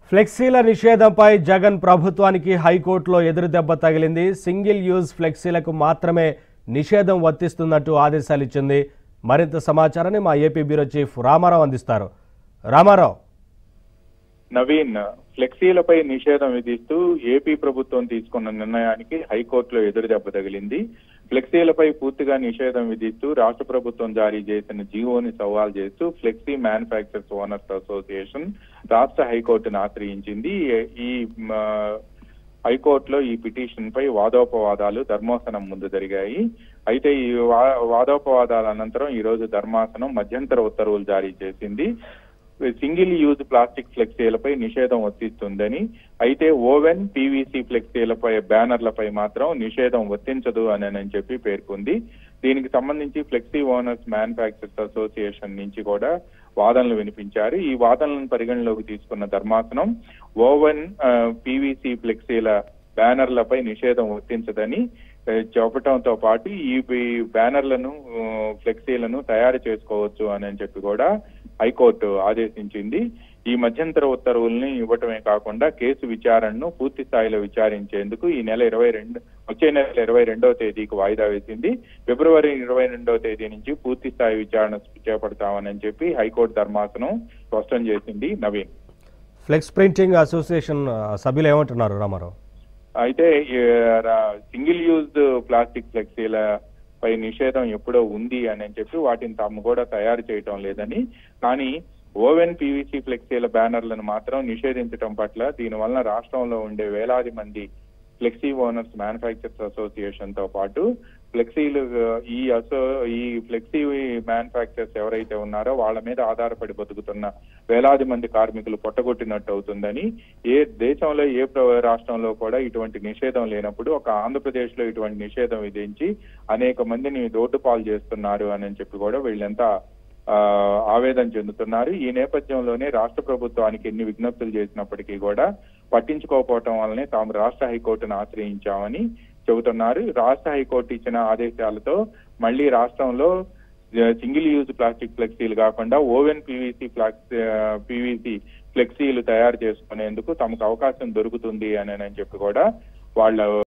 ఫ్లెక్సీల నిషేధంపై జగన్ ప్రభుత్వానికి హైకోర్టులో ఎదురు దెబ్బ తగిలింది సింగిల్ యూజ్ ఫ్లెక్సీలకు మాత్రమే నిషేధం వర్తిస్తున్నట్టు ఆదేశాలు ఇచ్చింది మరింత సమాచారాన్ని మా ఏపీ బ్యూరో చీఫ్ రామారావు అందిస్తారు రామారావు నవీన్ ఫ్లెక్సీలపై నిషేధం విధిస్తూ ఏపీ ప్రభుత్వం తీసుకున్న నిర్ణయానికి హైకోర్టులో ఎదురు దెబ్బ తగిలింది ఫ్లెక్సీలపై పూర్తిగా నిషేధం విధిస్తూ రాష్ట్ర ప్రభుత్వం జారీ చేసిన జీవోని సవాల్ చేస్తూ ఫ్లెక్సీ మ్యానుఫ్యాక్చర్స్ ఓనర్స్ అసోసియేషన్ రాష్ట్ర హైకోర్టును ఆశ్రయించింది ఈ మ, హైకోర్టులో ఈ పిటిషన్ పై వాదోపవాదాలు ధర్మాసనం ముందు జరిగాయి అయితే ఈ వా- వాదోపవాదాల అనంతరం ఈ రోజు ధర్మాసనం మధ్యంతర ఉత్తర్వులు జారీ చేసింది సింగిల్ యూజ్ ప్లాస్టిక్ ఫ్లెక్సీలపై నిషేధం వర్తిస్తుందని అయితే ఓవెన్ పీవీసీ ఫ్లెక్సీలపై బ్యానర్లపై మాత్రం నిషేధం వర్తించదు అని అని చెప్పి పేర్కొంది దీనికి సంబంధించి ఫ్లెక్సీ ఓనర్స్ మ్యానుఫ్యాక్చర్స్ అసోసియేషన్ నుంచి కూడా వాదనలు వినిపించారు ఈ వాదనలను పరిగణలోకి తీసుకున్న ధర్మాసనం ఓవెన్ పీవీసీ ఫ్లెక్సీల బ్యానర్లపై నిషేధం వర్తించదని ఆ, చెప్పటంతో పాటు ఈ ఈ బ్యానర్లను ఆ, ఫ్లెక్సీలను తయారు చేసుకోవచ్చు అని అని చెప్పి కూడా హైకోర్టు ఆదేశించింది ఈ మధ్యంతర ఉత్తర్వుల్ని ఇవ్వటమే కాకుండా కేసు విచారణను పూర్తి స్థాయిలో విచారించేందుకు ఈ నెల ఇరవై రెండు వచ్చే నెల ఇరవై రెండవ తేదీకి వాయిదా వేసింది ఫిబ్రవరి ఇరవై రెండవ తేదీ నుంచి పూర్తి స్థాయి విచారణ చేపడతామని చెప్పి హైకోర్టు ధర్మాసనం స్పష్టం చేసింది నవీన్ ఫ్లెక్స్ ప్రింటింగ్ అసోసియేషన్ ఆ, సభ్యులు ఏమంటున్నారు రామారావు అయితే సింగిల్ యూజ్ ప్లాస్టిక్ ఫ్లెక్సీల పై నిషేధం ఎప్పుడో ఉంది అని చెప్పి వాటిని తాము కూడా తయారు చేయటం లేదని కానీ ఓవెన్ పీవీసీ ఫ్లెక్సీల బ్యానర్లను మాత్రం నిషేధించడం పట్ల దీనివల్ల రాష్ట్రంలో ఉండే వేలాది మంది ఫ్లెక్సీ ఓనర్స్ మ్యానుఫ్యాక్చర్స్ అసోసియేషన్ తో పాటు ఫ్లెక్సీలు ఈ అసో ఈ ఫ్లెక్సీ మ్యానుఫ్యాక్చర్స్ ఎవరైతే ఉన్నారో వాళ్ళ మీద ఆధారపడి బతుకుతున్న వేలాది మంది కార్మికులు పొట్టగొట్టినట్టు అవుతుందని ఏ దేశంలో ఏ ప్ర- రాష్ట్రంలో కూడా ఇటువంటి నిషేధం లేనప్పుడు ఒక ఆంధ్రప్రదేశ్ లో ఇటువంటి నిషేధం విధించి అనేక మందిని రోడ్డు పాలు చేస్తున్నారు అని చెప్పి కూడా వీళ్ళంతా ఆ, ఆవేదన చెందుతున్నారు ఈ నేపథ్యంలోనే రాష్ట్ర ప్రభుత్వానికి ఎన్ని విజ్ఞప్తులు చేసినప్పటికీ కూడా పట్టించుకోకపోవటం వల్లనే తాము రాష్ట్ర హైకోర్టును ఆశ్రయించామని చెబుతున్నారు రాష్ట్ర హైకోర్టు ఇచ్చిన ఆదేశాలతో మళ్ళీ రాష్ట్రంలో సింగిల్ యూజ్ ప్లాస్టిక్ ఫ్లెక్సీలు కాకుండా ఓవెన్ పీవీసీ ఫ్లాక్స్ పీవీసీ ఫ్లెక్సీలు తయారు చేసుకునేందుకు తమకు అవకాశం దొరుకుతుంది అని అని చెప్పి కూడా వాళ్ళ